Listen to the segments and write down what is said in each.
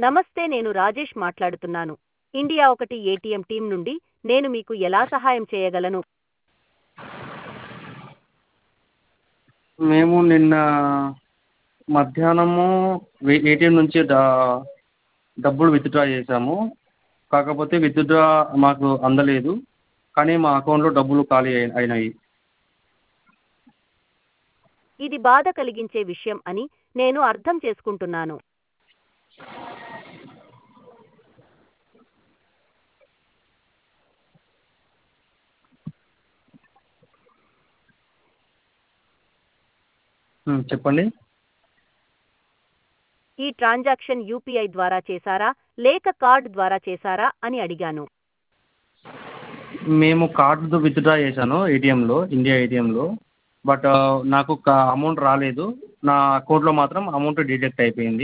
నమస్తే నేను రాజేష్ మాట్లాడుతున్నాను ఇండియా ఒకటి ఏటీఎం టీం నుండి నేను మీకు ఎలా సహాయం చేయగలను మేము నిన్న మధ్యాహ్నము ఏటీఎం నుంచి డా- డబ్బులు విత్డ్రా చేసాము కాకపోతే విత్డ్రా మాకు అందలేదు కానీ మా అకౌంట్లో డబ్బులు ఖాళీ అయి- అయినాయి ఇది బాధ కలిగించే విషయం అని నేను అర్థం చేసుకుంటున్నాను ఉమ్, చెప్పండి ఈ ట్రాన్సాక్షన్ యూపీఐ ద్వారా చేశారా లేక కార్డ్ ద్వారా చేశారా అని అడిగాను మేము కార్డు విత్డ్రా చేశాను ఏటీఎంలో ఇండియా ఏటీఎంలో బట్ నాకు అమౌంట్ రాలేదు నా అకౌంట్లో మాత్రం అమౌంట్ డిడక్ట్ అయిపోయింది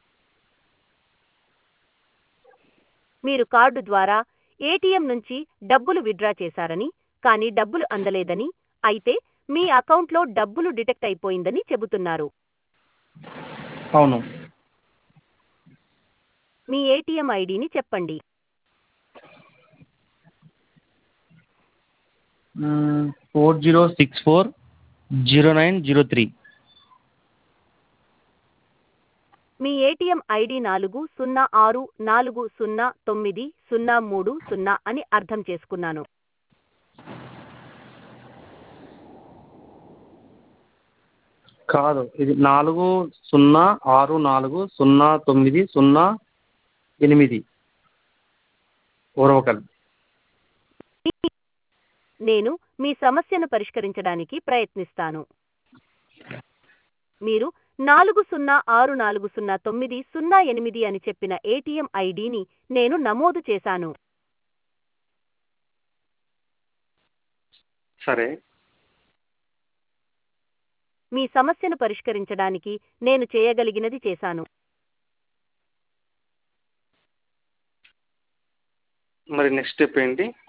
మీరు కార్డు ద్వారా ఏటీఎం నుంచి డబ్బులు విత్డ్రా చేశారని కానీ డబ్బులు అందలేదని అయితే మీ అకౌంట్లో డబ్బులు డిటెక్ట్ అయిపోయిందని చెబుతున్నారు అవును మీ ఏటీఎం ఐడిని చెప్పండి four zero six four zero nine zero three మీ ఏటీఎం ఐడి నాలుగు సున్నా ఆరు నాలుగు సున్నా తొమ్మిది సున్నా మూడు సున్నా అని అర్థం చేసుకున్నాను కాదు ఇది నాలుగు సున్నా ఆరు నాలుగు సున్నా తొమ్మిది సున్నా ఎనిమిది ఓరవకల్ నేను మీ సమస్యను పరిష్కరించడానికి ప్రయత్నిస్తాను మీరు నాలుగు సున్నా ఆరు నాలుగు సున్నా తొమ్మిది సున్నా ఎనిమిది అని చెప్పిన ఏటీఎం ఐడిని నేను నమోదు చేశాను సరే మీ సమస్యను పరిష్కరించడానికి నేను చేయగలిగినది చేశాను మరి నెక్స్ట్ స్టెప్ ఏంటి